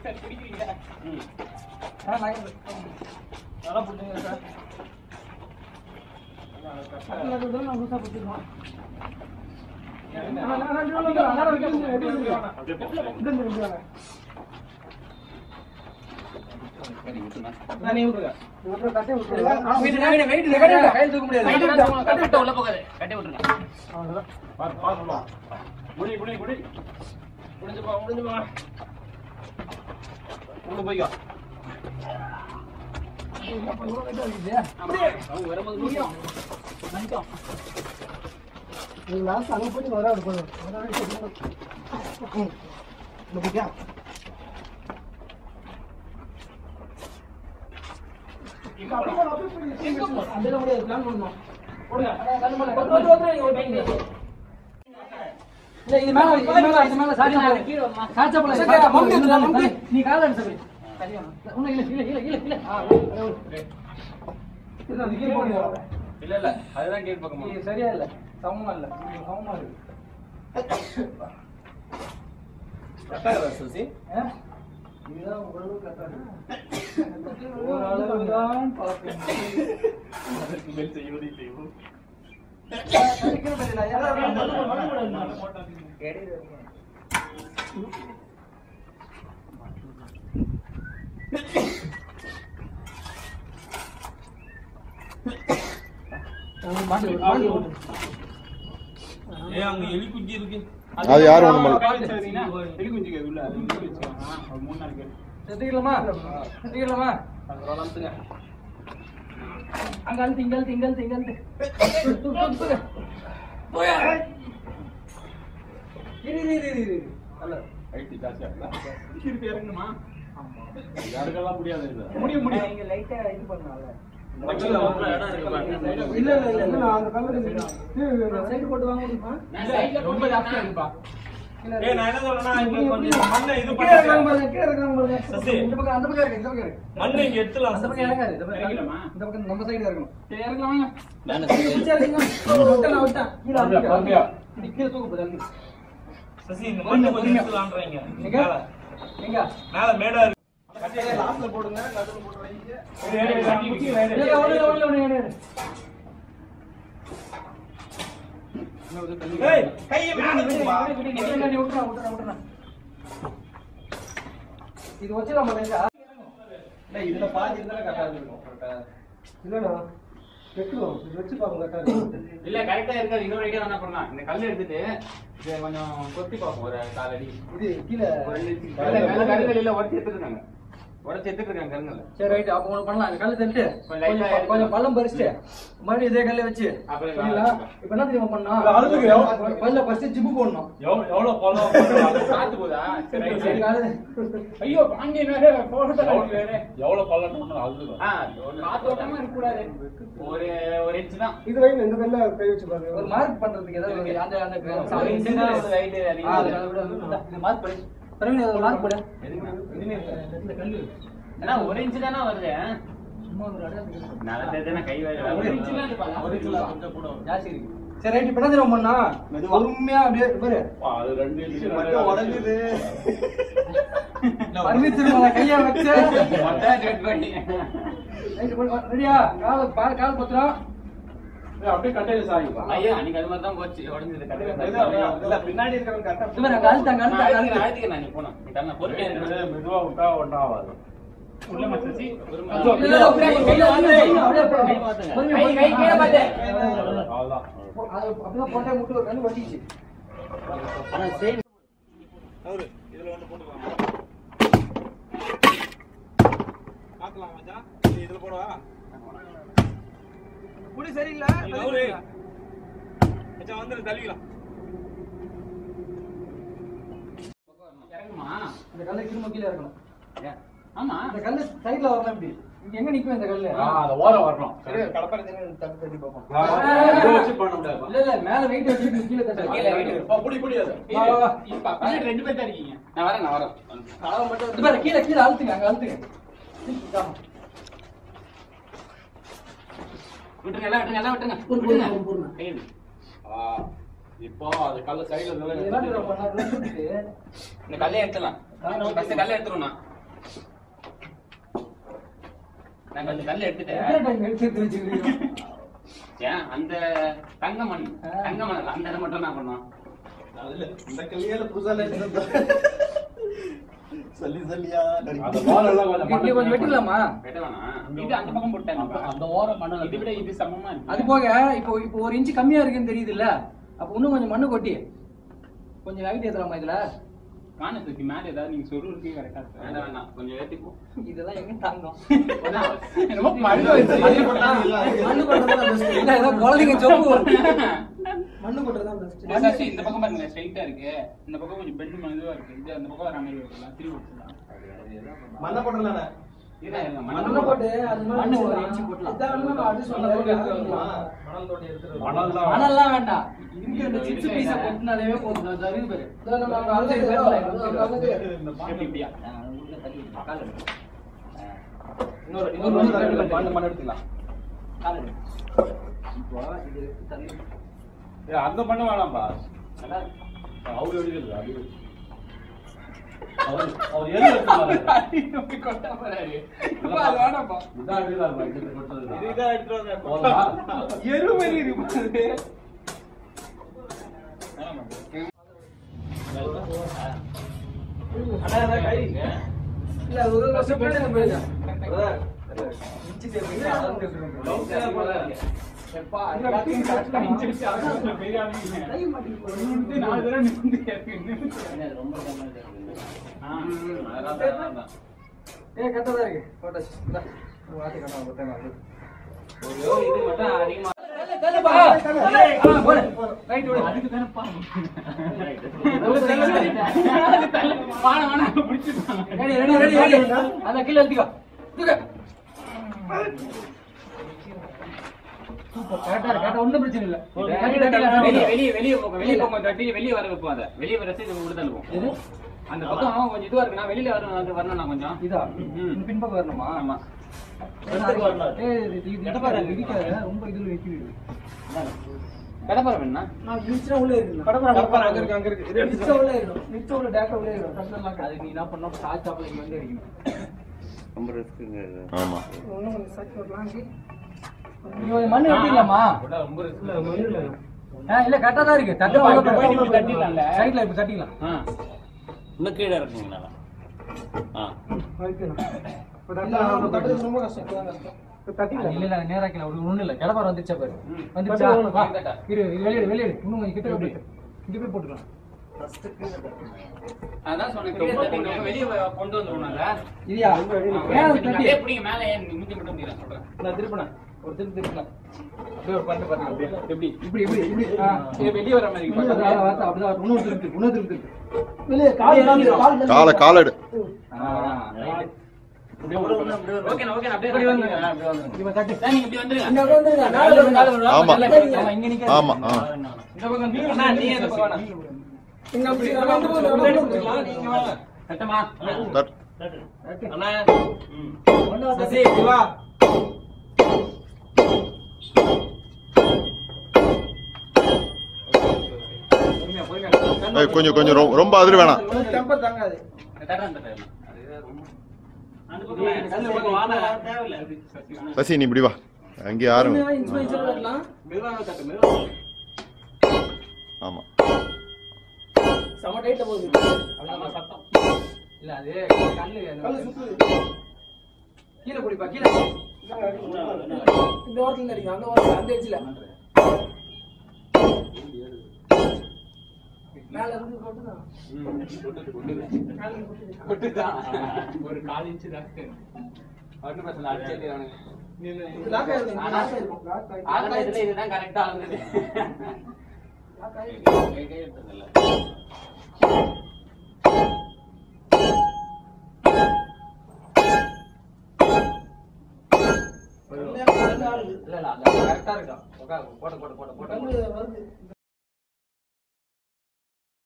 ஆ, நகருது. நல்லா பிடிச்சிங்க சார் அதில் இருக்கிறது நான் புதுசாக பிடிச்சிருக்கோம் கட்ட உள்ள போகாது கட்டி விட்டுருங்க முடி முடி முடி முடிஞ்சு போ முடிஞ்சு போ உள்ள போய்க்கோ அவங்க வரும்போது முடியும் இல்ல, இது மேல, இது மேல, இது மேல சாய்ச்சா போதும். சாய்ச்சா போதும், சாய்ச்சா போதும். இந்த மேல, இந்த- நீ காலை எடுத்து போய். இன்னும் இல்ல, இல்ல, இல்ல, இல்ல, இல்ல. ஆ, அது ஒரு- இது அது கீழே போடுங்க. இல்ல இல்ல அதுதான் கேட் பக்கமா இது சரியா இல்ல சமமா இல்ல இது சமமா இருக்கு கரெக்டா சுசி ஆ? இதுதான் ஓரளவு கரெக்டா ஓரளவுதான் பார்க்கணும். அதற்கு மேல் செய்வது இல்லையோ அதுக்கு பதிலா யாராவது மண்ணு மண்ணு கூட இருந்தாங்க. மாட்டி விடு, மாட்டி விடு. ஏ அங்க எலி குஞ்சு இருக்கு அது யாரும் ஒண்ணும் பண்ணல. எலி குஞ்சு கேது உள்ள அது எலி குஞ்சு ஒரு மூணு நாள் கேது செத்துக்கலாமா செத்துக்கலாமா அங்க வளர்த்துங்க அங்க அழுத்து இங்க அழுத்து இங்க அழுத்து இங்க அழுத்து தூக்கு, தூக்கு, தூக்கு. போயா. இரு இரு இரு இரு, இரு நல்ல ஹைட் ஜாஸ்தியா இருக்கா இருக்கு இறங்குமா யாருக்கெல்லாம் முடியாது இது முடியும் முடியும் இங்க லைட்டா இது பண்ணால பக்கத்துல உள்ள இடம் இருக்கு பாருங்க. இல்ல இல்ல இல்ல இல்ல நான் அந்த கல்லு சைடு போட்டு வாங்க முடியுமா இல்ல, ரொம்ப ஜாஸ்தியா இருக்குப்பா ஏய் நான் என்ன சொல்றேன்னா இங்க கொஞ்சம் மண்ணை இது கீழே இருக்காங்க பண்ணி பாருங்க கீழே இருக்காங்க பாருங்க சசி. இந்த பக்கம் அந்த பக்கம் இருக்கு இந்த பக்கம் இருக்கு மண்ணை இங்க எடுத்துலாம் அந்த பக்கம் இறங்காது இந்த பக்கம் இறங்கிடலாமா? இந்த பக்கம் நம்ம சைடு இருக்கணும் சரி இறங்கலாமா வேண்டாம். சரி இறங்குங்க. விட்டேன் நான் விட்டேன் கீழே அப்படியா, அமுக்கு, அப்படியா? அமுக்கு. இப்படி கீழே தூக்கு போகுது அமுக்கு. சசி இந்த மண்ணை கொஞ்சம் எடுத்துலான்றீங்க எங்க மேல எங்க மேல மேடா இருக்கு லாஸ்ட்ல போடுங்க நடுவுல போட்டு வைங்க இல்ல, இல்ல, ஒண்ணு இல்ல, ஒண்ணு இல்ல, ஒண்ணு இல்ல, ஒண்ணு இல்ல. ஏய் கையை மேல விடு, வச்சுப்பா. விடு, விடு, விடு, நீ விட்டுறா, விட்டுறா, விட்டுறா. இது வச்சிடலாமா லைட்டா? டேய், இதுல பாதி இருந்தா கரெக்டா இருக்கும் கரெக்டா இல்லண்ணா, வைக்கிறோம். இது வச்சு பாருங்க, correct ஆ இருக்கும். இல்ல கரெக்டா இருக்காது இன்னொரு ஐடியா என்ன பண்ணலாம் இந்த கல் எடுத்துட்டு இதை கொஞ்சம் கொத்தி பார்ப்போம் ஒரு கால் அடி இது கீழே ஒரு ரெண்டு இன்ச்சு. மேல மேல கருங்கல்ல உடச்சி எடுத்துட்டு இருக்காங்க உடச்சி எடுத்துட்டு இருக்காங்க கருங்கல்ல சரி ரைட் அப்ப ஒண்ணு பண்ணலாம் அந்த கல்லு தட்டு கொஞ்சம் light ஆ கொஞ்சம் எடுத்து. கொஞ்சம் பள்ளம் பறிச்சுட்டு மறுபடியும் இதே கல்ல வச்சு அப்புறம் புரியுதா? இப்ப என்ன தெரியுமா பண்ணா இல்ல, அழுதுக்கு எவ்வளவு? பல்ல ஃபர்ஸ்ட் ஜிப்பு போடணும் எவ்வளவு எவ்வளவு பள்ளம் காத்து போதா சரி right, சரி, சரி. காலு. ஐயோ பாண்டி வேற போட்டோ வேற எவ்வளவு பள்ளம் அழுதுக்கும் ஆ ஒரு காத்தோட்டமா இருக்க கூடாது ஒரு ஒரு இன்ச் தான் இது வைங்க இந்த கல்ல கை வச்சு பாருங்க ஒரு மார்க் பண்றதுக்கு ஏதாவது ஒரு அந்த அந்த ஒரு inch தான் ஒரு height ஆ, அதிகமா அது இருக்கு. விட, அது விட. இது மார்க் பண்ணு பிரவீன் அது மார்க் போடு இந்த கல்லு ஏன்னா ஒரு இன்ச் தானே வருது சும்மா ஒரு அடையாளத்துக்கு நல்ல தெரியுதுன்னா கை வேற ஒரு inch தான் இருப்பா. ஒரு கிலோ கொஞ்சம் கூட வரும். ஜாஸ்தி இருக்கு சரி ரைட் இப்ப என்ன தெரியுமா பண்ணா பொறுமையா அப்படியே பாரு அப்பா, அது ரெண்டு இன்ச்சு மட்டும் உடைஞ்சுது. பர்மிஷன் மேல கைய வச்சு மொத்தம் கட் பண்ணி ரெடியா கால பா- கால் பத்திரம் ஏய், அப்படியே கட்டையில சாயிப்பா ஐயோ அன்னைக்கு அது மாதிரி தான் போச்சு உடஞ்சது இது அப்படியே, இல்ல, பின்னாடி இருக்கிறவங்க கரெக்டா இவன் அங்க அழுத்தாங்க அழுத்தாங்க அழுத்துக்கு அழுத்தாங்க அழுத்துக்கு நான் நீ போனோம் நீ தரல பொறுமையா இது இரு. மெதுவா விட்டா ஒண்ணும் ஆகாது உள்ள மச்சாச்சி பொறுமையா இல்ல, இல்ல, இல்ல, அப்படியே கையில வாங்க, அப்படியே போடு. கை பாத்துங்க. பொறுமையா, கை- கை கீழே பாத்து. அவ்வளவுதான் அது அப்படிதான் போட்டே முட்டு ஒரு கண்ணு வட்டிச்சு அவரு இதுல வந்து போட்டுக்கலாம் பாக்கலாம் மச்சான் நீ இதுல போடவா முடி சரியில்லை நீ நவுரு. மச்சான் வந்து தள்ளிக்கலாம் இறங்குமா அந்த கல்லை திரும்ப கீழே இருக்கணும் ஏன்? ஆமா அந்த கல்லு சைடுல வரணும் இப்படி இங்க எங்க நிக்கும் இந்த கல்லு அந்த ஓரம் வரணும் கடப்பாரை தட்டி தட்டி பார்ப்போம் இதை வச்சு பண்ண முடியாது இல்ல இல்ல மேல வெயிட் வச்சு இப்படி கீழே தட்டு கீழே weight இருக்கு. பா, புடி புடி அது வா, வா, வா. இப்ப பின்னாடி ரெண்டு பேர் தான் இருக்கீங்க நான் வரேன் நான் வரேன் அளவு மட்டும் இது பாரு, கீழே கீழே அழுத்துங்க அங்க அழுத்துங்க ஆமா. விட்டுருங்க எல்லாம் விட்டுருங்க எல்லாம் விட்டுருங்க ஒரு பொறுமை, ஒரு பொறுமை. விட்டுருங்க கையில் ஆ, இப்போ அது கல்ல சைடுல இது என்ன தெரியுமா பண்ணா? இப்படி சுத்திட்டு, இந்த கல்லை எடுத்துலாம் ஃபர்ஸ்ட் கல்லை எடுத்துருவோம் நான் நான் கொஞ்சம் கல் எடுத்துட்டேன் எத்தனை டைம் எடுத்து எடுத்து வச்சுக்கிறீங்க ஏன் அந்த தங்க மண் தங்க மணல் அந்த இடம் மட்டும் நான் பண்ணுவோம் அதுல இந்த கல்யாண புதுசா நினைச்சது. சொல்லி சொல்லியா அந்த வால் எல்லாம் கொஞ்சம் இப்படி கொஞ்சம் வெட்டிடலாமா வெட்ட வேணாம் இது அந்த பக்கம் போட்டாங்க அந்த ஓரம் மணல் இதை விட இது சமமா இருக்கு அது போக இப்போ இப்போ ஒரு இன்ச்சு கம்மியா இருக்குன்னு தெரியுதுல்ல அப்ப இன்னும் கொஞ்சம் மண்ணு கொட்டி கொஞ்சம் ஹைட் ஏத்தலாமா இதுல வான தூக்கி மேல ஏதாவது நீங்க சொரு இருக்கீங்க கரெக்டா வேண்டாம் வேண்டாம் கொஞ்சம் ஏத்திப்போம் இதெல்லாம் எங்க தாங்கும் என்னமோ மண்ணு வச்சு மண்ணு கொட்டா இல்ல. மண்ணு கொட்டுறதுதான் best. இல்ல ஏதோ குழந்தைங்க ஜொப்பு மண்ணு கொட்டுறதுதான் best. இந்த சசி இந்த பக்கம் பாருங்க ஸ்ட்ரைட்டா இருக்கு இந்த பக்கம் கொஞ்சம் பெண்ட் இதுவா இருக்கு இது அந்த பக்கம் வர மாதிரி இருக்கலாம் திரும்பி விட்டுலாம் மண்ணை போட்டுடலாண்ணே. இதா இருங்க மண்ணை மண்ணு போட்டு அது மேல மண்ணு ஒரு வச்சிடலாம். inch போட்டுலாம். இதான் வந்து நம்ம அது மண்ணை போட்டு எடுத்துட்டு சொல்ல வரணுமா? மணல் தோண்டி எடுத்துட்டு வரணுமா? மணல் தான் மணல்லாம் வேண்டாம் இங்க இந்த சிப்ஸ் பீஸ கொட்டினாலே போதும் அது அறிவு பேரு இதான் நம்ம அங்க அழுது அங்க அழுது இந்த எப்படி இப்படியா இன்னொரு இன்னொரு மண் தரேன். மண்ணு மண்ணு எடுத்துக்கலாம். ஏய், அந்த பண்ண வேணாம்பா அவரு எடுக்கிறது அது அவர் அவர் எது எடுத்துறாரு கொட்டா போறாரு அது வேணாம்பா இதான் எடுக்கிறாரு இது கொட்டது இதுதான் எடுத்துட்டு வந்தேன். போதுமா எருமலி இருக்கு அண்ணா, அண்ணா, கை. இல்ல ஒரு ஒரு வருஷம் பின்னாடி நம்ம போயிடலாம். அதான். கை மாட்டிக்கிட்டு நாலு தடவை நிமிந்து கேட்கு ஏ கரெக்டா இருக்கு போட்டோ இந்தா வாத்தி கண்ணா போட்டேன் இது மட்டும் அதிகமா ரைட் விடு அதுக்கு தானே பாருங்க வாண வாண பிடிச்சிருக்காங்க ரெடி ரெடி ரெடி ரெடி அத கீழ எழுதிக்கோ தூக்கு சூப்பர் கரெக்டா இருக்கு கரெக்டா ஒண்ணும் பிரச்சனை இல்ல தட்டி தட்டி வெளிய வெளிய வெளிய போங்க வெளிய போங்க தட்டி வெளிய வர வைப்போம் அத வெளிய வர சைடு விட்டு தள்ளுவோம் எது அந்த பக்கம் கொஞ்சம் இதுவா இருக்கு நான் வெளியில வரணும் வந்து வரணும் நான் கொஞ்சம் இதா ம். இந்த பின்பக்கம் வரணுமா ஆமா எடுத்துட்டு வரணும். ஏய் இது இது இடப்பாரு இடிக்காத ரொம்ப இதுல வைக்கிறது கடப்பாறை வேணா நான் மிச்சம் உள்ளே இருக்கணும். கடப்பாரை அங்க இருக்கு, அங்க இருக்கு. இது எடுத்துட்டு மிச்சம் உள்ளே இருக்கணும். மிச்சம் உள்ள டேட்டா உள்ளே இருக்கணும். டக்குனு lock அதுக்கு நீ என்ன பண்ணணும் ஸ்டார்ட் சாப்பிட இங்க வந்து அடிக்கணும் ஆமா இன்னும் கொஞ்சம் சர்ச் வரலாம். நீ கொஞ்சம் மண்ணு வெட்டிடலாமா ரொம்ப risk. இல்ல, மண்ணுல. ஆ, இல்ல கரெக்டா தான் இருக்கு தட்டு அப்ப இப்ப போயிட்டு இப்படி தட்டிடலாம்ல? சைடுல இப்ப தட்டிக்கலாம் ஆ இன்னும் கீழே இருக்குங்களா ஆ வைக்கணும். இப்ப தட்டா நம்ம தட்டுறது ரொம்ப கஷ்டம். இப்பதான் கஷ்டம். இப்ப தட்டிக்கலாம். இல்ல இல்ல அது நேரா கீழ ஒரு ஒண்ணு இல்ல கடப்பார வந்துச்சா பாரு ம். வந்துச்சா தட்டு வா தட்டா. இரு இரு, வெளியிடு வெளியிடு இன்னும் கொஞ்சம் கிட்ட போய் இங்க போய் போட்டுக்கலாம் அதான் சொன்னேன் கீழே தட்டிங்க வெளிய வ- கொண்டு வந்துருவோம் நாங்க இதுயா ஆ, ஏன் அது நீங்க தட்டி அப்படியே பிடிங்க மேல ஏன் முந்தி மட்டும் முடியல சொல்றேன் நான் திருப்பினேன். ஒரு திருப்பி திருப்பினேன். அப்படியே ஒரு பட்டு பாருங்க, அப்படியே. எப்படி இப்படி இப்படி இப்படி ஆ இது வெளிய வர மாதிரி இன்னும் இருக்கு. அதான் வார்த்தை அப்படிதான் வரும். இன்னொரு திருப்பி இன்னொரு திருப்பி இருக்கு வெளியே கால் கால் கால் காலை காலடு ஓகேண்ணா ஓகேண்ணா அப்படியே இப்படி வந்து தட்டிங்க. அப்படியே வந்துருங்க. இப்ப தட்டு சார், நீங்க இப்படி வந்துருங்க இங்க வந்துருங்க. மேல வந்துருங்க. ஆமா ஆமா இங்க நிக்க ஆமா ஆ இந்த பக்கம் நீங்க அண்ணா, நீங்க இந்த பக்கம் வாண்ணா. இங்க அப்படி நம்ம வந்து போதும், நம்ம வந்து போதும். நீங்க வாங்க. கட்டமா தட் அண்ணா சசி, இங்க வா. பொறுமையா பொறுமையா ஏய், கொஞ்சம் கொஞ்சம் ரொ- ரொம்ப அதிர வேணாம் உங்களுக்கு temper தாங்காது. தட்டுறேன் தட்டுறேன் அது ரொம்ப அந்த பக்கம் கல்லு பக்கம் வாண்ணா. தேவையில்ல சசி நீ இப்படி வா அங்கேயே ஆரம்பி உண்மையா inch by inch ஆ தட்டலாம். மெதுவாக தட்டு மெதுவாக ஆமா செம tight ஆ போகுது. அவ்வளவுதான் சத்தம் இல்ல அது கல்லு அந்த- கல்லு சுத்துது. கீழே குடிப்பா கீழே இந்தாங்க, அடிங்க. இந்த ஓரத்துல இருந்து அடிங்க, அந்த ஓரத்துல, அந்த edge ல. மேல இருந்து போட்டுதான். மேல இருந்து போட்டுது. கொட்டுதான் ஒரு கால் இன்ச்சு தான் ஒன்றும் பிரச்சனை இல்லை, அடிச்சே அவனுக்கு இது lock ஆயிருக்கும், ஆனா, lock ஆயிருக்கும், lock ஆயிருக்கும். ஆரம்ப இதுல இதுதான் கரெக்டா இருந்தது Lock ஆயிருக்கும். கை கை எடுத்ததில்ல உண்மையா கல்லு ஆடுது. இல்ல இல்ல அது கரெக்டா இருக்கா போட்டு போட்டு போட்டு போட்டு கல்லு வருது.